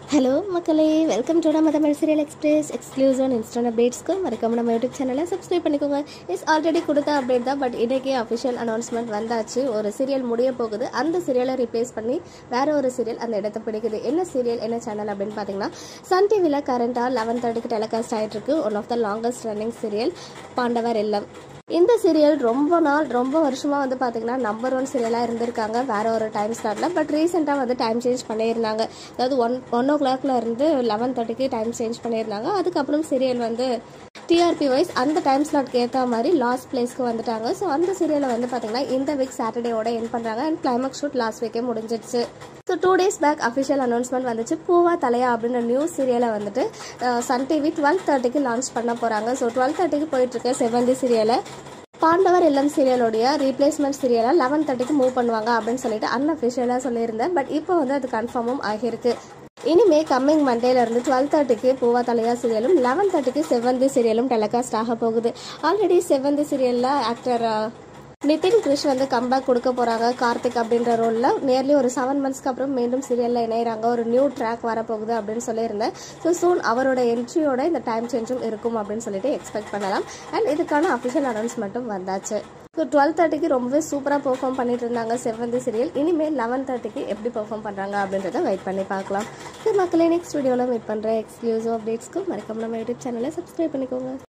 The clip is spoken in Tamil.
ஹலோ மக்களே வெல்கம் டு நம்ம Tamil serial express exclusive and instant அப்டேட்ஸ்க்கு மறக்காம நம்ம யூடியூப் சேனலை சப்ஸ்கிரைப் பண்ணிக்கோங்க இஸ் ஆல்ரெடி கொடுத்த அப்டேட் தான் பட் இன்றைக்கி அஃபிஷியல் அனௌன்ஸ்மெண்ட் வந்தாச்சு ஒரு சீரியல் முடிய போகுது அந்த சீரியலை ரிப்ளேஸ் பண்ணி வேற ஒரு சீரியல் அந்த இடத்த பிடிக்குது என்ன சீரியல் என்ன சேனல் அப்படின்னு பார்த்தீங்கன்னா சன் டிவியில் கரண்ட்டாக லெவன் தேர்ட்டிக்கு டெலிகாஸ்ட் ஆகிட்டு இருக்கு one of the longest running serial Pandavar Illam இந்த சீரியல் ரொம்ப நாள் ரொம்ப வருஷமாக வந்து பார்த்தீங்கன்னா நம்பர் ஒன் சீரியலாக இருந்திருக்காங்க வேற ஒரு டைம் ஸ்லாட்டில் பட் ரீசெண்டாக வந்து டைம் சேஞ்ச் பண்ணியிருந்தாங்க அதாவது ஒன் ஒன் ஓ கிளாக்ல இருந்து லெவன் தேர்ட்டிக்கு டைம் சேஞ்ச் பண்ணியிருந்தாங்க அதுக்கப்புறம் சீரியல் வந்து டிஆர்பி வைஸ் அந்த டைம் ஸ்லாட்க்கு ஏற்ற மாதிரி லாஸ்ட் பிளேஸ்க்கு வந்துட்டாங்க ஸோ அந்த சீரியலை வந்து பார்த்தீங்கன்னா இந்த வீக் சாட்டர்டேயோட என் பண்ணுறாங்க அண்ட் கிளைமேக்ஸ் ஷூட் லாஸ்ட் வீக்கே முடிஞ்சிடுச்சு so two days back official announcement வந்துச்சு பூவா தலையா அப்படின்ற நியூஸ் சீரியலை வந்துட்டு அஹ், சன் டிவி டுவெல் தேர்ட்டிக்கு லான்ச் பண்ண போகிறாங்க ஸோ டுவெல் தேர்ட்டிக்கு போயிட்டுருக்க செவந்தி சீரியலை பாண்டவர் இல்லம் சீரியலோடைய ரீப்ளேஸ்மெண்ட் சீரியலை லெவன் தேர்ட்டிக்கு மூவ் பண்ணுவாங்க அப்படின்னு சொல்லிட்டு அன்அஃபிஷியலாக சொல்லியிருந்தேன் பட் இப்போ வந்து அது கன்ஃபார்மும் ஆகியிருக்கு இனிமே கம்மிங் மண்டேல இருந்து டுவெல் தேர்ட்டிக்கு பூவா தலையா சீரியலும் லெவன் தேர்ட்டிக்கு செவந்தி சீரியலும் டெலிகாஸ்ட் ஆக போகுது ஆல்ரெடி செவந்தி சீரியலில் ஆக்டர் நிதின் கிருஷ் வந்து கம்பேக் கொடுக்க போறாங்க கார்த்திக் அப்படின்ற ரோல்ல நியர்லி ஒரு செவன் மந்த்ஸ்க்கு அப்புறம் மீண்டும் சீரியல்ல இணையறாங்க ஒரு நியூ ட்ராக் வரப்போகுது அப்படின்னு சொல்லியிருந்தேன் ஸோ சூன் அவரோட என்ட்ரியோட இந்த டைம் சேஞ்சும் இருக்கும் அப்படின்னு சொல்லிட்டு எக்ஸ்பெக்ட் பண்ணலாம் அண்ட் இதுக்கான அஃபிஷியல் அனௌன்ஸ்மெண்ட்டும் வந்தாச்சு ஸோ டுவெல் தேர்ட்டிக்கு ரொம்பவே சூப்பராக பெர்ஃபார்ம் பண்ணிட்டு இருந்தாங்க செவந்தி சீரியல் இனிமேல் லெவன் தேர்ட்டிக்கு எப்படி பெர்ஃபார்ம் பண்ணுறாங்க அப்படின்றத வெயிட் பண்ணி பார்க்கலாம் சரி மக்களே நெக்ஸ்ட் வீடியோவில் மீட் பண்ணுற எக்ஸ்க்ளூசிவ் அப்டேட்ஸ்க்கு மறக்காம நம்ம யூடியூப் சேனலை சப்ஸ்கிரைப் பண்ணிக்கோங்க